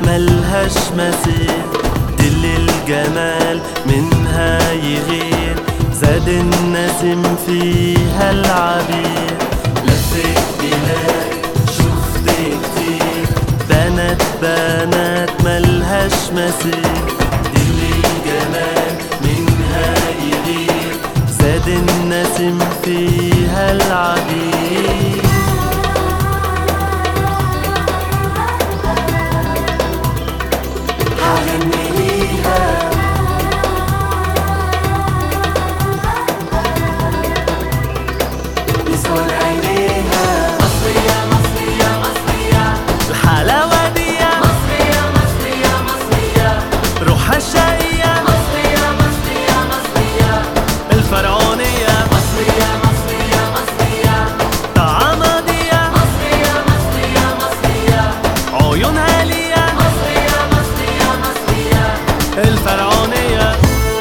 ملهاش مثيل دل الجمال منها يغير زاد النسم فيها العبير لفت بلاد شفت كتير بنات بنات ملهاش مثيل دل الجمال منها يغير زاد النسم فيها العبير هغني ليها نسهر عينيها مصرية مصرية مصرية الحلاوة دي مصرية مصرية مصرية روحها الشقية مصرية مصرية مصرية الفرعونية مصرية مصرية مصرية طعامها دي مصرية مصرية مصرية عيونها ليا مصرية مصرية مصرية الفرعونية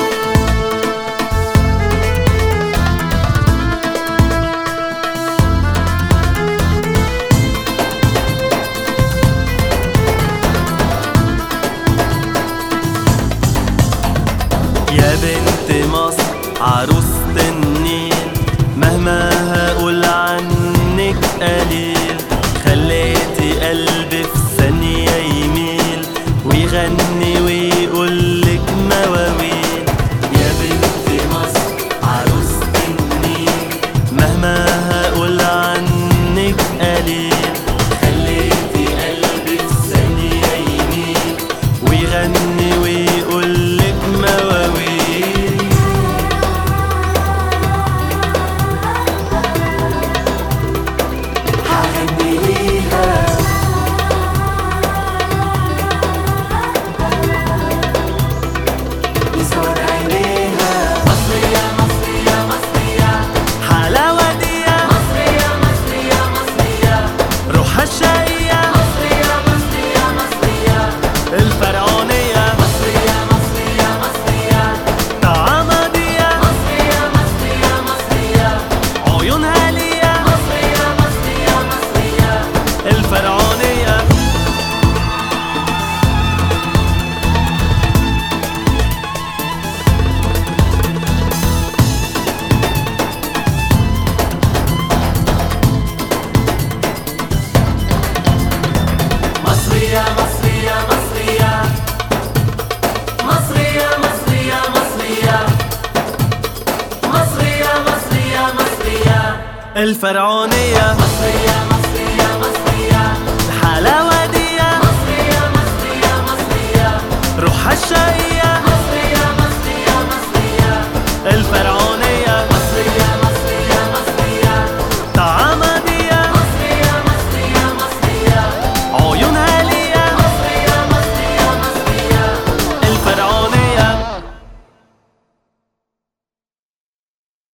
يا بنت مصر عروسة النيل مهما هقول عنك قليل خليتي قلبي في ثانية يميل ويغني ويقولك مواويل يا بنت مصر عروسة النيل مهما هقول عنك قليل خليتي قلبي في ثانية يميل ويغني ويقولك مواويل هغني ليها نسهر عينيها مصرية مصرية مصرية حلاوة دي مصرية مصرية مصرية روحها الشقية مصرية مصرية مصرية الفرعونية مصرية مصرية مصرية طعامها دي مصرية مصرية مصرية عيونها ليا مصرية مصرية مصرية الفرعونية مصرية مصرية مصرية مصرية مصرية مصرية مصرية مصرية مصرية الفرعونية